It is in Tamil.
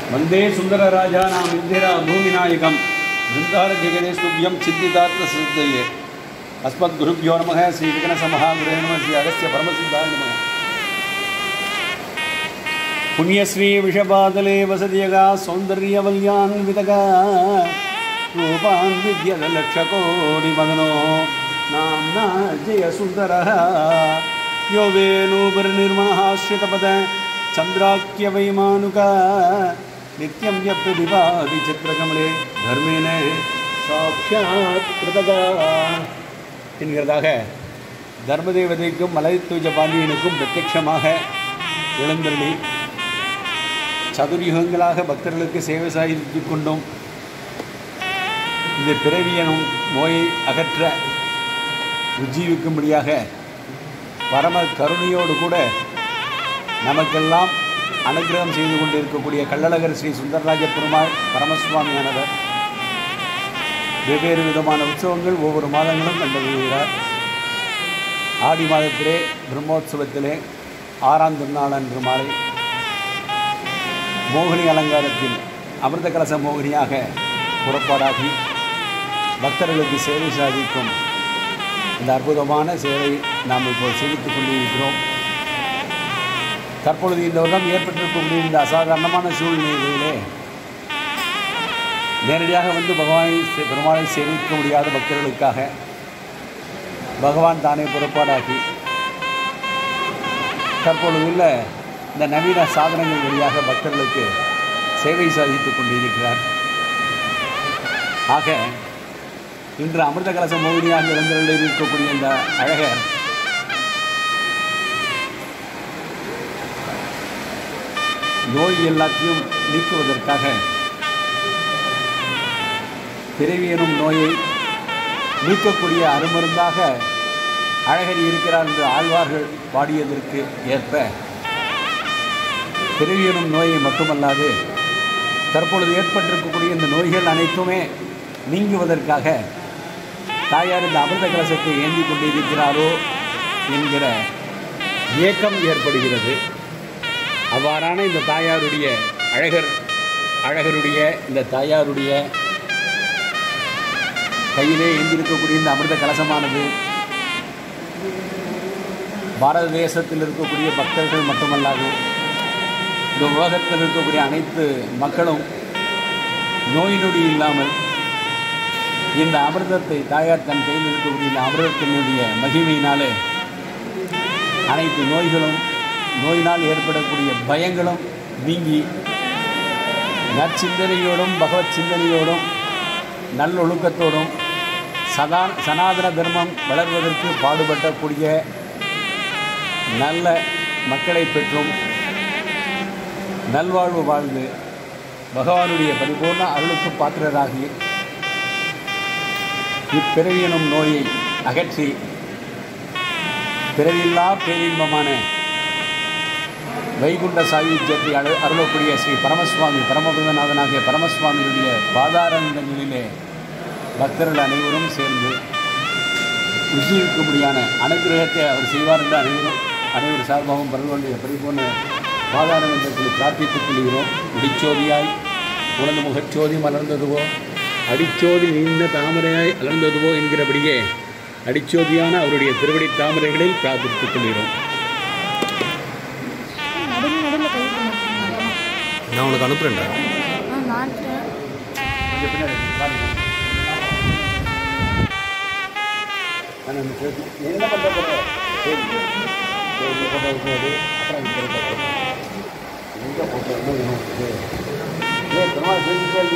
वन्दे सुन्दरराजानाम् इन्दिरा भूमिनायकं वृन्दारजगदेस्तुभ्यं सिद्धिदार्थसिद्धये अस्मद्गुरुभ्यो नमः श्रीविघ्नसमहागुरे नमः श्री अगस्त्य परमसिद्धाय नमः पुण्यश्री विषपातले वसतियगा सौन्दर्यवल्यान्वितगा रूपान् विद्यलक्षकोटिमगनो नाम्ना जयसुन्दरः यो वेणुपरिनिर्मणः श्रितपद चन्द्राख्यवैमानुका नित्यं यप्रतिभाति चित्रकमले धर्मेण சாட்சாத் கிருதகா என்கிறதாக தர்மதேவதைக்கும் மலைத்துஜ பாண்டியனுக்கும் பிரத்யட்சமாக எழுந்தருளி சதுர்யுகங்களாக பக்தர்களுக்கு சேவை சாதித்து கொண்டும் இந்த பிறவியனும் நோயை அகற்ற உஜ்ஜீவிக்கும்படியாக பரம கருணையோடு கூட நமக்கெல்லாம் அனுகிரகம் செய்து கொண்டிருக்கக்கூடிய கள்ளழகர் ஸ்ரீ சுந்தரராஜ பெருமாள் பரமசுவாமியானவர் வெவ்வேறு விதமான உற்சவங்கள் ஒவ்வொரு மாதங்களும் கண்டறிகிறார் ஆடி மாதத்திலே பிரம்மோற்சவத்திலே ஆறாம் திருநாள் அன்று மாலை மோகினி அலங்காரத்தில் அமிர்த கலச மோகினியாக புறப்பாடாகி பக்தர்களுக்கு சேவை சாதிக்கும் இந்த அற்புதமான சேவை நாம் இப்போ சேவித்துக் கொண்டிருக்கிறோம் தற்பொழுது இந்த வருடம் ஏற்பட்டிருக்கக்கூடிய இந்த அசாதாரணமான சூழ்நிலையிலே நேரடியாக வந்து பகவானை சே- பெருமாளை சேவிக்க முடியாத பக்தர்களுக்காக பகவான் தானே புறப்பாடாகி தற்பொழுது உள்ள இந்த நவீன சாதனங்கள் வழியாக பக்தர்களுக்கு சேவை சாதித்துக் கொண்டிருக்கிறார் ஆக இன்று அமிர்த கலச மோகினியாக இளைஞர்கள் இருக்கக்கூடிய இந்த அழகர் நோய் எல்லாத்தையும் நீக்குவதற்காக பிறவி எனும் நோயை நீக்கக்கூடிய அருமருந்தாக அழகர் இருக்கிறார் என்று ஆழ்வார்கள் பாடியதற்கு ஏற்ப பிறவி எனும் நோயை மட்டுமல்லாது தற்பொழுது ஏற்பட்டிருக்கக்கூடிய இந்த நோய்கள் அனைத்துமே நீங்குவதற்காக தாயார் இந்த அமிர்த கலசத்தை ஏந்தி கொண்டிருக்கிறாரோ என்கிற ஏக்கம் ஏற்படுகிறது அவ்வாறான இந்த தாயாருடைய அழகர் அழகருடைய இந்த தாயாருடைய கையிலே ஏந்திருக்கக்கூடிய இந்த அமிர்த கலசமானது பாரத தேசத்தில் இருக்கக்கூடிய பக்தர்கள் மட்டுமல்லாது இந்த உலகத்தில் இருக்கக்கூடிய அனைத்து மக்களும் நோய் நொடி இல்லாமல் இந்த அமிர்தத்தை தாயார் தன் கையில் இருக்கக்கூடிய இந்த அமிர்தத்தினுடைய மகிமையினாலே அனைத்து நோய்களும் நோயினால் ஏற்படக்கூடிய பயங்களும் நீங்கி நற்சிந்தனையோடும் பகவத் சிந்தனையோடும் நல்லொழுக்கத்தோடும் சதா சனாதன தர்மம் வளர்வதற்கு பாடுபட்டக்கூடிய நல்ல மக்களை பெற்றும் நல்வாழ்வு வாழ்ந்து பகவானுடைய பரிபூர்ண அருளுக்கு பாத்திரராகி இப்பிறவியனும் நோயை அகற்றி பிறவில்லா பேரின்பமான வைகுண்ட சாயுஜ்யத்தை அரு அருளக்கூடிய ஸ்ரீ பரமசுவாமி பரமபதநாதனாகிய பரமசுவாமியுடைய பாதாரங்களிலே பக்தர்கள் அனைவரும் சேர்ந்து உஜ்ஜீவிக்கும்படியான அனுகிரகத்தை அவர் செய்வார் என்று அனைவரும் அனைவரும் சார்பாகவும் பரவலுடைய பரிபூர்ண பாதாரங்களை பிரார்த்தித்துக் கொள்கிறோம் முடிச்சோதியாய் உனது முகச்சோதி மலர்ந்ததுவோ அடிச்சோதி நீண்ட தாமரையாய் அலர்ந்ததுவோ என்கிறபடியே அடிச்சோதியான அவருடைய திருவடி தாமரைகளில் பிரார்த்தித்துக் கொள்கிறோம் நடுவில் நடுவில் கை பண்ண நான் உனக்கு அனுப்புகிறேன்டா ஆ மாட்டுறேன் கொஞ்சம் பின்னாடி பாருங்க. நான் அந்த பேசி என்ன பண்ண போகிறேன் சரி சரி போட்டோ போது அப்புறம் இங்கே போட்டோ எங்கே போட்டோ என்ன வேணும் ஏ பெருமாள் செஞ்சுட்டே